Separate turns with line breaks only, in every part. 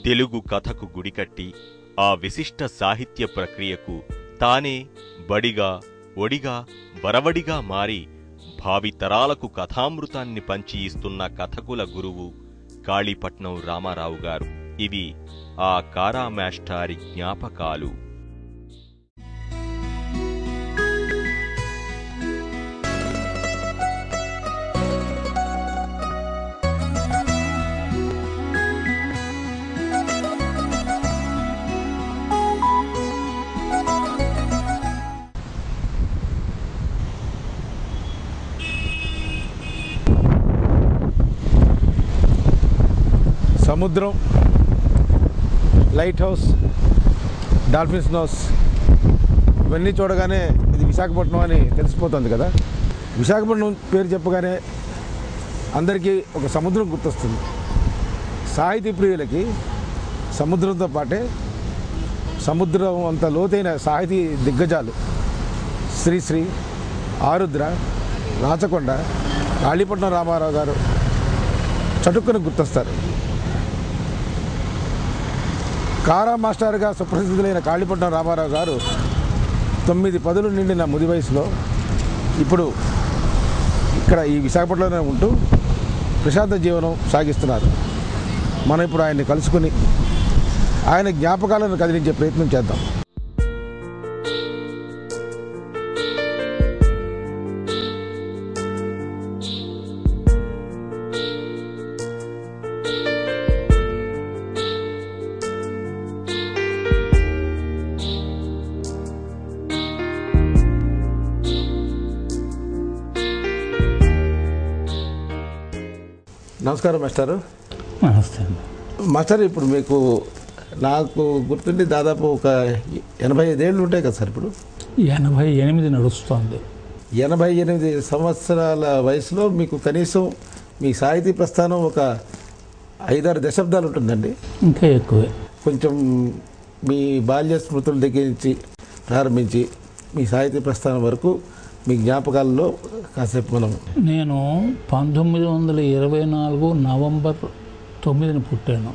తెలుగు కథకు గుడికట్టి ఆ విశిష్ట సాహిత్య ప్రక్రియకు తానే బడిగా ఒడిగా వరవడిగా మారి భావితరాలకు కథామృతాన్ని పంచి ఇస్తున్న కథకుల గురువు కాళీపట్నం రామారావు గారు ఇవి ఆ కారా మాస్టారి జ్ఞాపకాలు
సముద్రం లైట్ హౌస్ డాల్ఫిన్స్ నోస్ ఇవన్నీ చూడగానే ఇది విశాఖపట్నం అని తెలిసిపోతుంది కదా విశాఖపట్నం పేరు చెప్పగానే అందరికీ ఒక సముద్రం గుర్తొస్తుంది సాహితీ ప్రియులకి సముద్రంతో పాటే సముద్రం అంత లోతైన సాహితీ దిగ్గజాలు శ్రీశ్రీ ఆరుద్ర రాచకొండ కాళీపట్నం రామారావు గారు చటుక్కున గుర్తొస్తారు కారా మాస్టర్గా సుప్రసిద్ధులైన కాళీపట్నం రామారావు గారు తొమ్మిది పదులు నిండిన ముది వయసులో ఇప్పుడు ఇక్కడ ఈ విశాఖపట్నంలోనే ఉంటూ ప్రశాంత జీవనం సాగిస్తున్నారు మనం ఇప్పుడు ఆయన్ని కలుసుకుని ఆయన జ్ఞాపకాలను కదిలించే ప్రయత్నం చేద్దాం నమస్కారం మాస్టారు
నమస్తే అండి
మాస్టర్ ఇప్పుడు మీకు నాకు గుర్తుండి దాదాపు ఒక ఎనభై ఐదేళ్ళు ఉంటాయి కదా సార్ ఇప్పుడు
ఎనభై ఎనిమిది నడుస్తోంది
ఎనభై ఎనిమిది సంవత్సరాల వయసులో మీకు కనీసం మీ సాహితీ ప్రస్థానం ఒక ఐదారు దశాబ్దాలు ఉంటుందండి
ఇంకా ఎక్కువే
కొంచెం మీ బాల్య స్మృతుల దగ్గర నుంచి ప్రారంభించి మీ సాహితీ ప్రస్థానం వరకు మీ జ్ఞాపకాలలో కాసేపు మనం
నేను పంతొమ్మిది వందల ఇరవై నాలుగు నవంబర్ తొమ్మిదిని పుట్టాను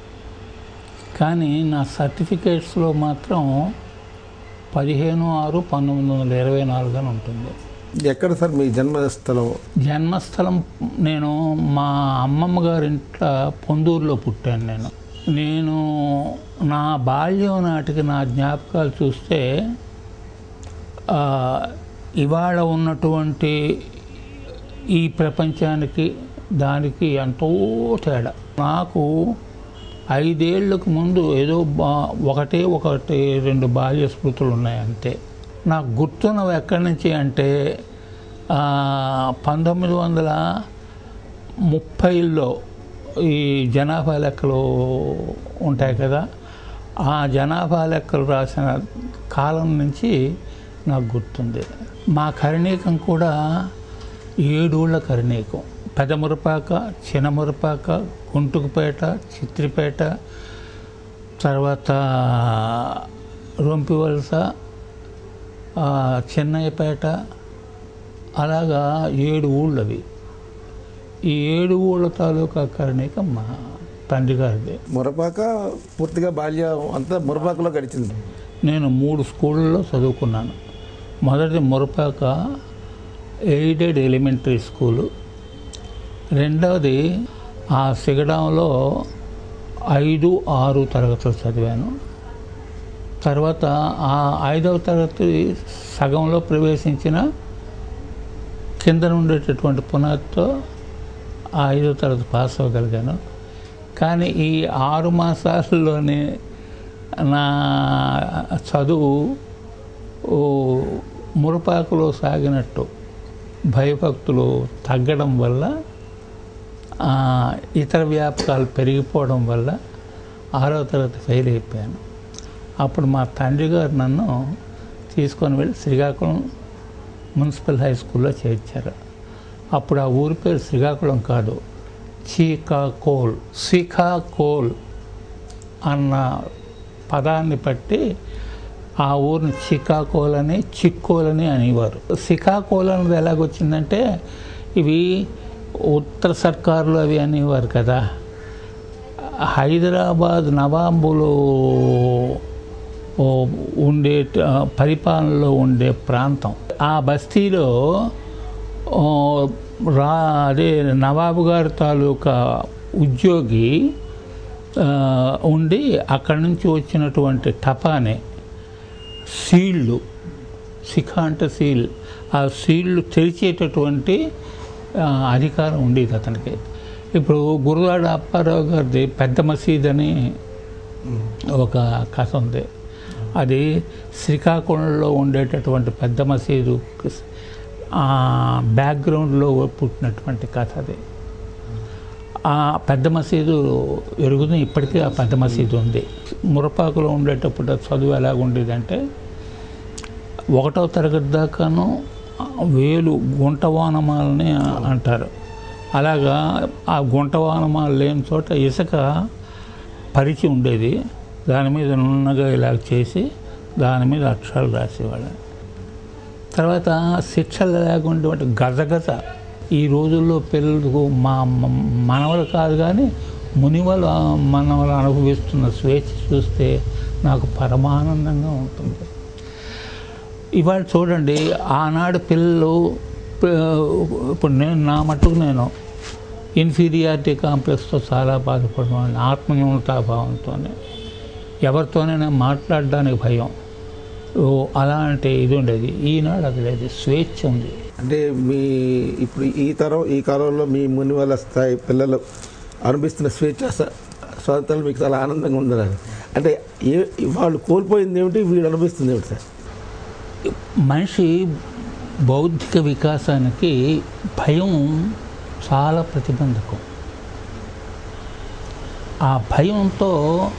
కానీ నా సర్టిఫికేట్స్లో మాత్రం పదిహేను ఆరు పంతొమ్మిది వందల ఇరవై నాలుగు అని ఉంటుంది
ఎక్కడ సార్ మీ జన్మస్థలం
జన్మస్థలం నేను మా అమ్మమ్మ గారింట్లో పొందూరులో పుట్టాను నేను నేను నా బాల్యం నాటికి నా జ్ఞాపకాలు చూస్తే ఆ, ఇవాళ ఉన్నటువంటి ఈ ప్రపంచానికి దానికి ఎంతో తేడా నాకు ఐదేళ్లకు ముందు ఏదో బా ఒకటే ఒకటి రెండు బాల్య స్మృతులు ఉన్నాయి అంతే నాకు గుర్తున్నవి ఎక్కడి నుంచి అంటే ఆ, పంతొమ్మిది వందల ముప్పైలో ఈ జనాభా లెక్కలు ఉంటాయి కదా ఆ జనాభా లెక్కలు రాసిన కాలం నుంచి నాకు గుర్తుంది మా కరణీకం కూడా ఏడూళ్ళ కరణీకం పెద్ద మురపాక చిన్న మురపాక గుంటుకుపేట చిత్రిపేట తర్వాత రొంపివలస ఆ, చెన్నైపేట అలాగా ఏడు ఊళ్ళు అవి ఈ ఏడు ఊళ్ళ తాలూకా కరణిక మా తండ్రి గారిది
మురపాక పూర్తిగా బాల్యం అంతా మురపాకలో గడిచింది
నేను మూడు స్కూళ్ళలో చదువుకున్నాను మొదటి మురపాక ఎయిడెడ్ ఎలిమెంటరీ స్కూలు రెండవది ఆ సిగడంలో ఐదు ఆరు తరగతులు చదివాను తర్వాత ఆ ఐదవ తరగతి సగంలో ప్రవేశించిన కింద ఉండేటటువంటి పునాదితో ఆ ఐదో తరగతి పాస్ అవ్వగలిగాను కానీ ఈ ఆరు మాసాల్లోనే నా చదువు ఓ మురపాకులో సాగినట్టు భయభక్తులు తగ్గడం వల్ల ఆ, ఇతర వ్యాపకాలు పెరిగిపోవడం వల్ల ఆరో తరగతి ఫెయిల్ అయిపోయాను అప్పుడు మా తండ్రి గారు నన్ను తీసుకొని వెళ్ళి శ్రీకాకుళం మున్సిపల్ హై స్కూల్లో చేర్చారు అప్పుడు ఆ ఊరి పేరు శ్రీకాకుళం కాదు చీకాకోల్ శ్రీకాకోల్ అన్న పదాన్ని బట్టి ఆ ఊరిని చికాకోల్ అని చిక్కోల్ అని అనేవారు సికాకోల్ అనేది ఎలాగొచ్చిందంటే ఇవి ఉత్తర సర్కారులు అవి అనేవారు కదా హైదరాబాద్ నవాబులు ఓ ఉండే ఆ, పరిపాలనలో ఉండే ప్రాంతం ఆ బస్తీలో ఓ, రా అదే నవాబు గారి తాలూకా ఉద్యోగి ఆ, ఉండి అక్కడి నుంచి వచ్చినటువంటి టపానే సీళ్ళు శిఖ అంటే సీల్ ఆ సీళ్ళు తెరిచేటటువంటి ఆ, అధికారం ఉండేది అతనికి ఇప్పుడు గురువాడ అప్పారావు గారిది పెద్ద మసీద్ అని ఒక కథ ఉంది అది శ్రీకాకుళంలో ఉండేటటువంటి పెద్ద మసీదు ఆ బ్యాక్గ్రౌండ్లో పుట్టినటువంటి కథ అది ఆ పెద్ద మసీదు ఎరుగుతుంది ఇప్పటికీ ఆ పెద్ద మసీదు ఉంది మురపాకులో ఉండేటప్పుడు చదువు ఎలాగ ఉండేదంటే ఒకటో తరగతి దాకాను వేలు గుంటవానమాలని అంటారు అలాగా ఆ గుంటవానమాలు లేని చోట ఇసుక పరిచి ఉండేది దాని మీద నున్నగా ఇలా చేసి దాని మీద అక్షరాలు రాసేవాళ్ళు తర్వాత శిక్షలు లేకుండా గజగజ ఈ రోజుల్లో పిల్లలకు మా మ- మనవలు కాదు కానీ మునివలు మనవలు అనుభవిస్తున్న స్వేచ్ఛ చూస్తే నాకు పరమానందంగా ఉంటుంది ఇవాళ చూడండి ఆనాడు పిల్లలు ప- ఇప్పుడు నేను నా మట్టుకు నేను ఇన్ఫీరియారిటీ కాంప్లెక్స్తో చాలా బాధపడిన ఆత్మన్యూనతాభావంతో ఎవరితోనైనా మాట్లాడడానికి భయం ఓ అలాంటి ఇది ఉండేది ఈనాడు అది లేదు స్వేచ్ఛ ఉంది
అంటే మీ ఇప్పుడు ఈ తరం ఈ కాలంలో మీ ముని వాళ్ళ స్థాయి పిల్లలు అనుభవిస్తున్న స్వేచ్ఛ స- స్వాతంత్రాలు మీకు చాలా ఆనందంగా ఉందని అంటే ఏ వాళ్ళు కోల్పోయింది ఏమిటి వీళ్ళు అనుభవిస్తుంది ఏమిటి సార్
మనిషి బౌద్ధిక వికాసానికి భయం చాలా ప్రతిబంధకం ఆ భయంతో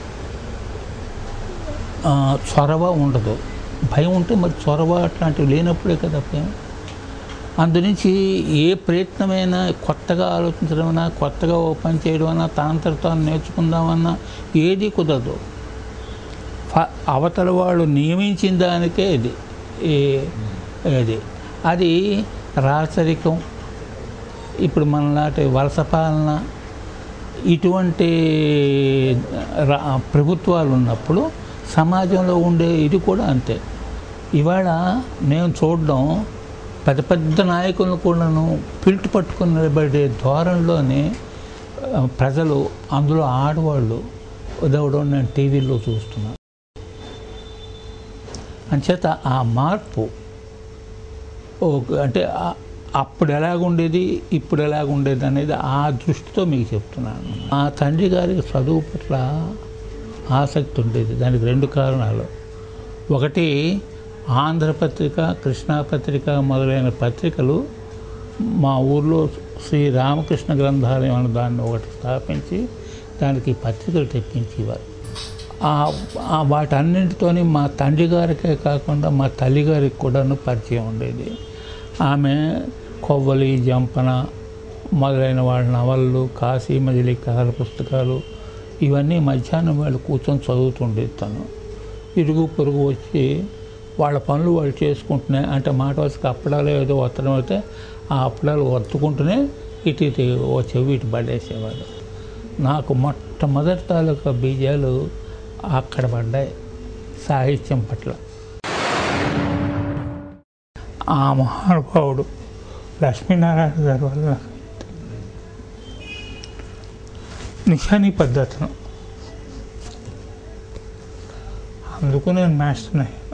ఆ, చొరవ ఉండదు భయం ఉంటే మరి చొరవ అట్లాంటివి లేనప్పుడే కదా భయం అందునుంచి ఏ ప్రయత్నమైనా కొత్తగా ఆలోచించడమైనా కొత్తగా ఓ పని చేయడమైనా తనంతట తాను నేర్చుకుందామన్నా ఏది కుదరదు ఫ- అవతల వాళ్ళు నియమించిన దానికే ఇది ఈ- ఇది అది రాచరికం ఇప్పుడు మనలాంటి వలస పాలన ఇటువంటి రా- ప్రభుత్వాలు ఉన్నప్పుడు సమాజంలో ఉండే ఇది కూడా అంతే ఇవాళ నేను చూడడం పెద్ద పెద్ద నాయకులను కూడాను పిల్టు పట్టుకుని నిలబడే ధోరణిలోనే ఆ, ప్రజలు అందులో ఆడవాళ్ళు ఉదవడం నేను టీవీలో చూస్తున్నాను అంచేత ఆ మార్పు ఒక- అంటే ఆ- అప్పుడు ఎలాగుండేది ఇప్పుడు ఎలాగుండేది అనేది ఆ దృష్టితో మీకు చెప్తున్నాను మా తండ్రి గారికి చదువు పట్ల ఆసక్తి ఉండేది దానికి రెండు కారణాలు ఒకటి ఆంధ్రపత్రిక కృష్ణాపత్రిక మొదలైన పత్రికలు మా ఊర్లో శ్రీ రామకృష్ణ గ్రంథాలయం అనే దాన్ని ఒకటి స్థాపించి దానికి పత్రికలు తెప్పించేవారు ఆ- ఆ వాటన్నింటితోని మా తండ్రి గారికే కాకుండా మా తల్లి గారికి కూడాను పరిచయం ఉండేది ఆమె కొవ్వలి జంపన మొదలైన వాళ్ళ నవళ్ళు కాశీ మజిలీ కథల పుస్తకాలు ఇవన్నీ మధ్యాహ్నం వాళ్ళు కూర్చొని చదువుతుండేది తను ఇరుగు పొరుగు వచ్చి వాళ్ళ పనులు వాళ్ళు చేసుకుంటున్నాయి అంటే మాట వచ్చి అప్పడాలు ఏదో వత్తడం అయితే ఆ అప్పడాలు వత్తుకుంటూనే ఇటు ఇటు ఓ చెవి ఇటు పడేసేవాడు నాకు మొట్టమొదటి తాలూకా బీజాలు అక్కడ పడ్డాయి సాహిత్యం పట్ల ఆ మహానుభావుడు లక్ష్మీనారాయణ గారి వల్ల నాకు నిషానీ పద్ధతులు అందుకు నేను మాస్టర్ని